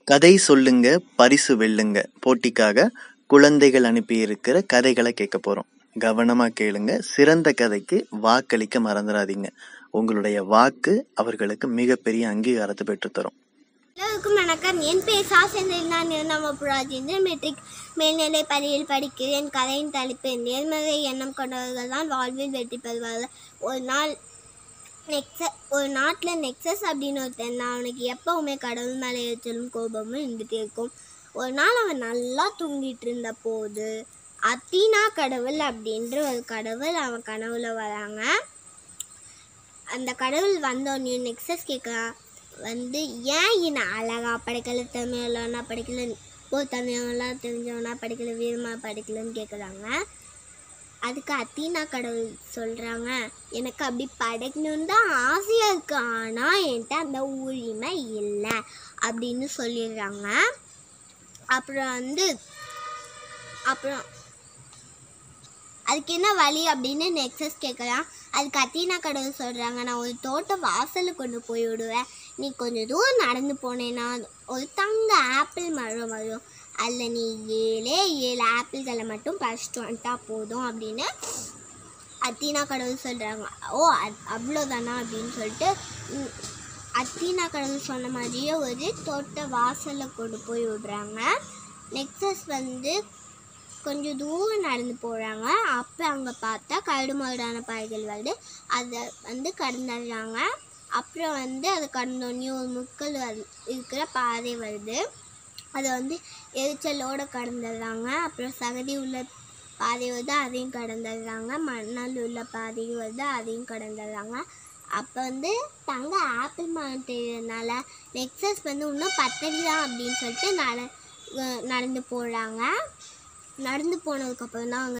கதை சொல்லுங்க பரிசு வெல்லுங்க போட்டிக்காக குழந்தைகள் அனுப்பியிருக்கிற கதைகளை கேட்க போறோம் கவனமா கேளுங்க சிறந்த கதைக்கு வாக்களிக்க மறந்துடாதீங்க உங்களுடைய வாக்கு அவர்களுக்கு மிகப்பெரிய அங்கீகாரத்தை பெற்றுத்தரும் எல்லோருக்கும் வணக்கம் என் பேர் சாசந்திரன் நான் நம்ம ராஜேந்திரன் மெட்ரிக் மேல்நிலை பள்ளியில் படிக்கிறேன் கதையின் தலைப்பு நேர்மறை எண்ணம் கொண்டவர்கள் தான் வாழ்வில் வெற்றி பெறுவார்கள் ஒரு நாள் நெக்ஸ ஒரு நாட்டில் நெக்ஸஸ் அப்படின்னு ஒருத்தன் தான் அவனுக்கு எப்போவுமே கடவுள் மேலே எரிச்சலும் கோபமும் இருந்துகிட்டே இருக்கும் ஒரு நாள் அவன் நல்லா தூங்கிட்டு இருந்த போது அத்தீனா கடவுள் அப்படின்ற ஒரு கடவுள் அவன் கனவுல வராங்க அந்த கடவுள் வந்தோடனே நெக்ஸஸ் கேட்குறான் வந்து ஏன் என்னை அழகா படிக்கல தமிழனா படிக்கல ஓ தமிழெல்லாம் தெரிஞ்சவனா படிக்கல வீரமா படிக்கலன்னு கேட்குறாங்க அதுக்கு அத்தீனா கடவுள் சொல்கிறாங்க எனக்கு அப்படி படைக்கணுன்னு தான் ஆசையாக இருக்கு ஆனால் என்கிட்ட அந்த உரிமை இல்லை அப்படின்னு சொல்லிடுறாங்க அப்புறம் வந்து அப்புறம் அதுக்கு என்ன வழி அப்படின்னு நெக்ஸஸ் கேட்கலாம் அதுக்கு அத்தீனா கடவுள் சொல்கிறாங்க நான் ஒரு தோட்ட வாசலில் கொண்டு போய் விடுவேன் நீ கொஞ்சம் தூரம் நடந்து போனேன்னா ஒரு தங்க ஆப்பிள் மரம் வரும் அதில் நீ ஏழே ஏழு ஆப்பிள்களை மட்டும் பறிச்சிட்டு வந்துட்டா போதும் அப்படின்னு அத்தீனா கடவுள் சொல்கிறாங்க ஓ அது அவ்வளோதானா அப்படின்னு சொல்லிட்டு ம், அத்தீனா கடவுள் சொன்ன மாதிரியே ஒரு தோட்ட வாசலில் கொண்டு போய் விடுறாங்க நெக்ஸஸ் வந்து கொஞ்சம் தூரம் நடந்து போகிறாங்க அப்போ அங்கே பார்த்தா கரடு மரடான பாறைகள் வருது அதை வந்து கடந்துடுறாங்க அப்புறம் வந்து அதை கடந்தோடனே ஒரு முக்கல் வரு இருக்கிற பாதை வருது அதை வந்து எரிச்சலோடு கடந்துடுறாங்க அப்புறம் சகதி உள்ள பாதை வருது அதையும் கடந்துடுறாங்க மணல் உள்ள பாதையும் வருது அதையும் கடந்துடுறாங்க அப்போ வந்து தங்க ஆப்பிள் மரம் தெரியறதுனால நெக்ஸஸ் வந்து இன்னும் பத்தடி தான் அப்படின்னு சொல்லிட்டு நட அஹ் நடந்து போகிறாங்க நடந்து போனதுக்கப்புறம் தான் அவங்க